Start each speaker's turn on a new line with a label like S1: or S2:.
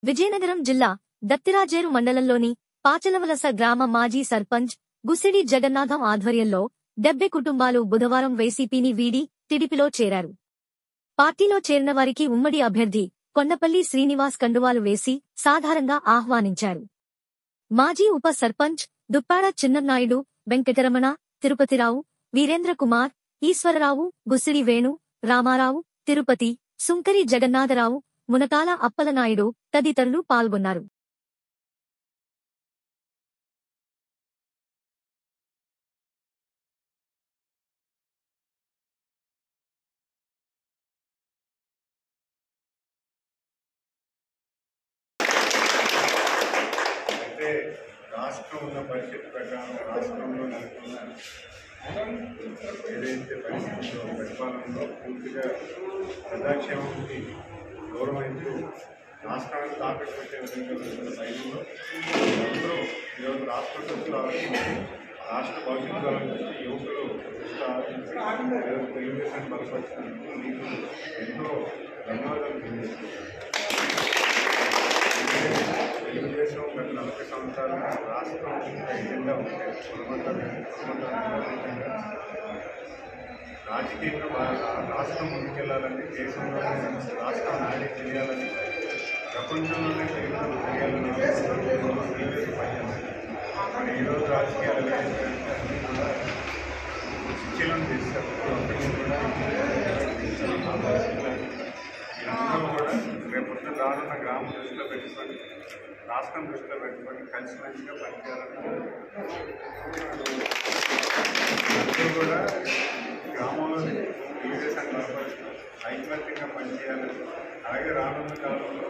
S1: విజయనగరం జిల్లా దత్తిరాజేరు మండలంలోని పాచలవలస గ్రామ మాజీ సర్పంచ్ గుసిడి జగన్నాథం ఆధ్వర్యంలో డెబ్బై కుటుంబాలు బుధవారం వైసీపీని వీడి టిడిపిలో చేరారు పార్టీలో చేరిన వారికి ఉమ్మడి అభ్యర్థి కొండపల్లి శ్రీనివాస్ కండువాలు వేసి సాధారణంగా ఆహ్వానించారు మాజీ ఉప సర్పంచ్ దుప్పాడ చిన్ననాయుడు వెంకటరమణ తిరుపతిరావు వీరేంద్ర కుమార్ ఈశ్వరరావు గుసిడి వేణు రామారావు తిరుపతి సుంకరి జగన్నాథరావు మునకాల అప్పలనాయుడు తదితరులు పాల్గొన్నారు
S2: అయితే రాష్ట్రం ఉన్న పరిస్థితి ప్రకారం రాష్ట్రంలో నెలకొన్న ఏదైతే పరిస్థితుల్లో పరిపాలనలో పూర్తిగా ప్రజాక్షేమానికి గౌరవించు రాష్ట్రాన్ని తాకట్టు పెట్టే విధంగా వెళ్తున్న టైంలో అందరూ ఈరోజు రాష్ట్ర దృష్టిలో ఆలోచించి రాష్ట్ర భవిష్యత్తు ఆలోచించి యువకులు దృష్టిలో ఆలోచించి ఈరోజు తెలుగుదేశాన్ని బలపరిచినందుకు మీకు ఎంతో ధన్యవాదాలు తెలియజేస్తున్నాను తెలుగుదేశం గత నలభై సంవత్సరాలు రాష్ట్రం ఎజెండా ఉంటే కులమతాలు కులమతాలు అతీతంగా రాజకీయంగా మా- రాష్ట్రం ముందుకెళ్లాలని దేశంలో రాష్ట్రం నాడే తెలియాలని ప్రపంచంలోనే తెలుగు తెలియాలని తెలుగుదేశం పనిచేస్తుంది మరి ఈరోజు రాజకీయాలు ఏంటంటే అన్నీ కూడా శిక్షలను చేస్తారు అప్పటికి కూడా ఆ పరిస్థితులు అందరూ కూడా రేపొద్దున రానున్న గ్రామం దృష్టిలో పెట్టుకొని రాష్ట్రం దృష్టిలో పెట్టుకొని కలిసి మంచిగా పనిచేయాలని అందరూ కూడా గ్రామంలో తెలుగుదేశాన్ని బలపరుస్తూ ఐకమత్యంగా పనిచేయాలని అలాగే రానున్న కాలంలో